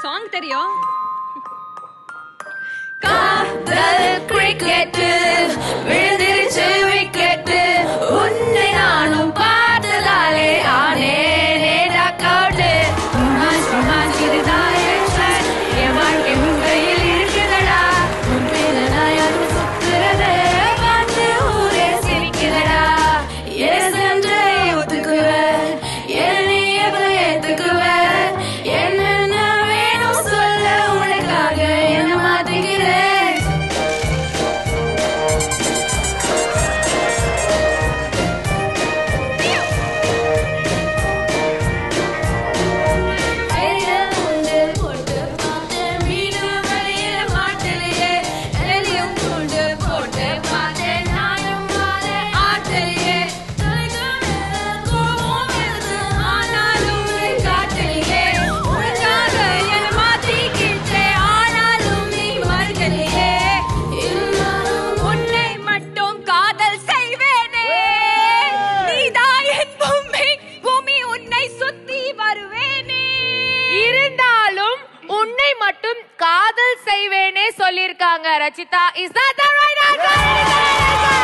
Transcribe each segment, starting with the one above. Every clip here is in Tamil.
சாங் தெரியும் காதல் கிரிக்கெட்டு விழுந்திருச்சு விக்கெட்டு உன்னை நானும் பார்த்ததாலே ஆனேனே டக்கவுட்டு ரொமான்ஸ் ரொமான்ஸ் இதுதான் என் ஷாட். என் வாழ்க்கை உன் கையில் இருக்குதடா உன் பேரனா யாரும் சுத்துறது பார்த்து ஊரே சிரிக்குதடா எஸ் என்று ஒத்துக்குவேன் என்ன நீ எப்ப ஏத்துக்குவேன் என்னென்ன வேணும் சொல்ல உனக்காக என்ன மாத்திக்கிறேன் கையில உண்டு போட்டு பார்த்தேன் வீடு வழியில மாட்டலையே எதையும் கொண்டு போட்டு பார்த்தேன் நானும் வாழ ஆட்டலையே கோபம் வருது ஆனாலும் நீ காட்டலையே உனக்காக என்ன மாத்திக்கிட்டேன் ஆனாலும் நீ மறுக்கலையே இருந்தாலும் உன்னை மட்டும் காதல் செய்வேனே நீதான் என் பூமி பூமி உன்னை சுத்தி வருவேனே இருந்தாலும் உன்னை மட்டும் காதல் செய்வேனே சொல்லிருக்காங்க Rachitha is that the right answer?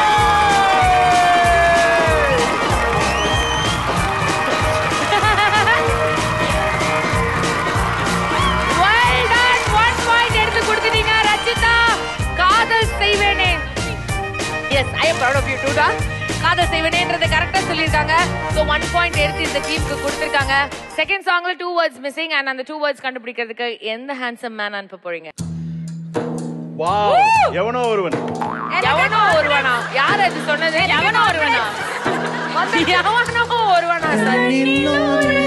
Well done. One point எடுத்து கொடுத்துட்டீங்க ரச்சிதா காதல் செய்வேனே yes I am proud of you too தான் காதல் செய்வேனேன்றது கரெக்டா சொல்லியிருக்காங்க ஸோ ஒன் பாயிண்ட் எடுத்து இந்த டீமுக்கு கொடுத்துருக்காங்க செகண்ட் சாங்ல டூ வேர்ட்ஸ் மிஸ்ஸிங் அண்ட் அந்த டூ வேர்ட்ஸ் கண்டுபிடிக்கிறதுக்கு எந்த ஹேண்ட்ஸம் மேன் அனுப்ப போறீங்க வாவ் எவனோ ஒருவன் எவனோ ஒருவனா யார் அது சொன்னது எவனோ ஒருவனா எவனோ ஒருவனா சார்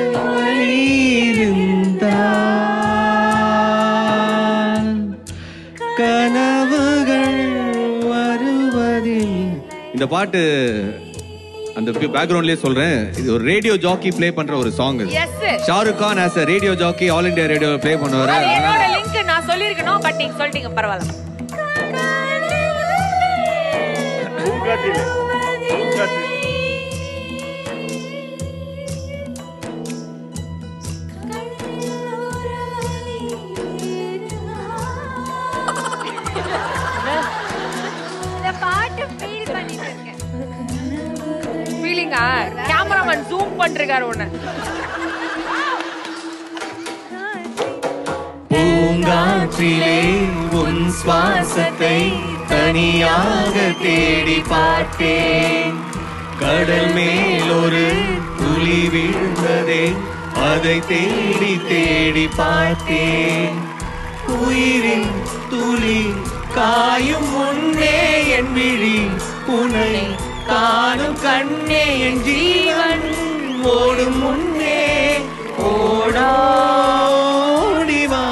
கனவுகள் வருவதில் இந்த பாட்டு அந்த பேக்ரவுண்ட்லயே சொல்றேன் இது ஒரு ரேடியோ ஜாக்கி ப்ளே பண்ற ஒரு song Yes, sir. Shahrukh Khan as a radio jockey all India radio play பண்ணுவாரு அது என்னோட லிங்க் நான் சொல்லியிருக்கணும் பட் நீங்க சொல்லிட்டீங்க பரவாயில்ல பூங்காற்றிலே பூங்காற்றிலே இந்த பாட்டு ஃபீல் பண்ணிட்டு இருக்கேன் ஃபீலிங்கா கேமராமேன் ஜூம் பண்ணிருக்காரு உன்ன பூங்காற்றிலே உன் சுவாசத்தை தனியாக தேடி பார்த்தேன் கடல் மேல் ஒரு துளி விழுந்ததே அதை தேடி தேடி பார்த்தேன் உயிரின் துளி காயும் முன்னே என் விழி உனை காணும் கண்ணே என் ஜீவன் ஓடும் முன்னே ஓடாடிவா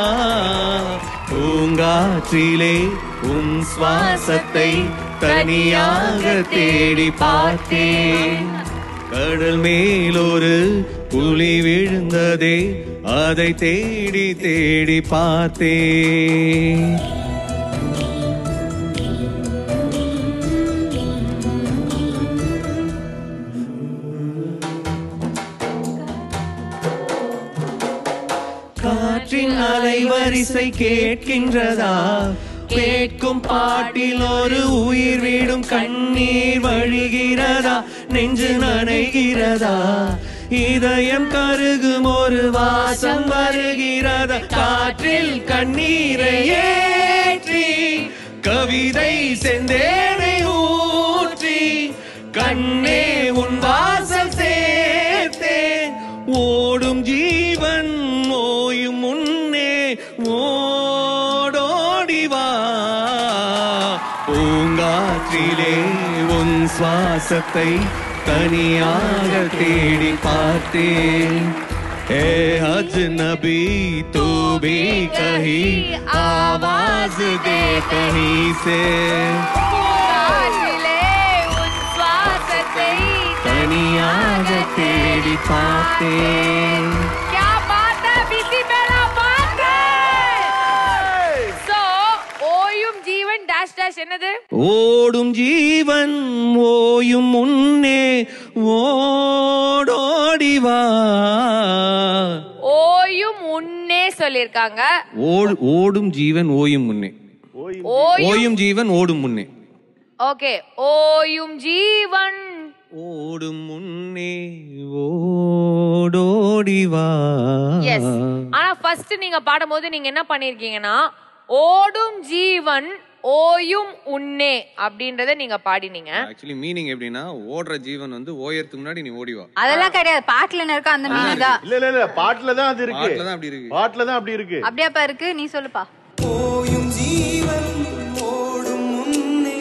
பூங்காற்றிலே உன் சுவாசத்தை தனியாக தேடி பார்த்தேன் கடல் மேல் ஒரு புலி விழுந்ததே அதை தேடி தேடி பார்த்தேன் காற்றின் அலைவரிசை கேட்கின்றதா கேட்கும் பாட்டில் ஒரு உயிர் விடும் கண்ணீர் வழிகிறதா நெஞ்சு நனைகிறதா இதயம் கருகும் ஒரு வாசம் வருகிறதா காற்றில் கண்ணீரை ஏற்றி கவிதை செந்தேனை ஊற்றி கண்ணே உன் வாசல் சேர்த்தேன் ஓடும் ஜீவன் ஓயும் முன்னே ஓடோடிவா பூங்காற்றிலே உன் சுவாசத்தை தனியாக தேடி பார்த்தேன் ए अजनबी तू भी कहीं आवाज दे कहीं से காற்றிலே உன் சுவாசத்தை தனியாக தேடி பார்த்தேன் क्या बात है बिसी बेला बात है सो ஓயும் ஜீவன் டேஷ் டேஷ் என்னது ஓடும் ஜீவன் ஓயும் முன்னே ஓடோடிவா ஓயும் முன்னே சொல்லியிருக்காங்க ஓடு ஓடும் ஜீவன் ஓயும் முன்னே ஓய் ஓயும் ஓயும் ஜீவன் ஓடும் முன்னே ஓகே ஓயும் ஜீவன் ஓடும் முன்னே ஓடோடி வா எஸ் ஆனா ஃபர்ஸ்ட் நீங்க பாடும்போது நீங்க என்ன பண்ணிருக்கீங்கன்னா ஓடும் ஜீவன் ஓயும் உன்னே அப்படின்றத நீங்க பாடினீங்க ஆக்சுவலி மீனிங் எப்படின்னா ஓடுற ஜீவன் வந்து ஓயறதுக்கு முன்னாடி நீ ஓடி வா அதெல்லாம் கிடையாது பாட்டுல இருக்க அந்த மீனிங் தான் இல்ல இல்ல இல்ல பாட்டுல தான் அது இருக்கு பாட்டுல தான் அப்படி இருக்கு பாட்டுல தான் அப்படி இருக்கு அப்படியாப்பா இருக்கு நீ சொல்லுப்பா ஓயும் ஜீவன் ஓடும் முன்னே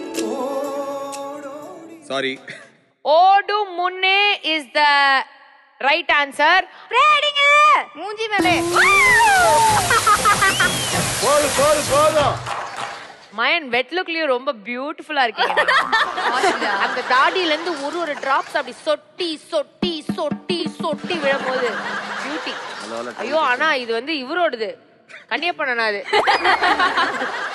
ஓடோடி சாரி ஓடும் முன்னே இஸ் த ரைட் ஆன்சர் பிரேடிங்க மூஞ்சி மேலே போதும் போதும் போதும் மயன் வெட்லுக்லயும் ரொம்ப பியூட்டிஃபுல்லா இருக்கீங்க நீங்க. அந்த தாடியில இருந்து ஒரு ஒரு டிராப்ஸ் அப்படி சொட்டி சொட்டி சொட்டி சொட்டி விழும்போது பியூட்டி ஐயோ ஆனா இது வந்து இவரோடது கன்னியப்பண்ணனா அது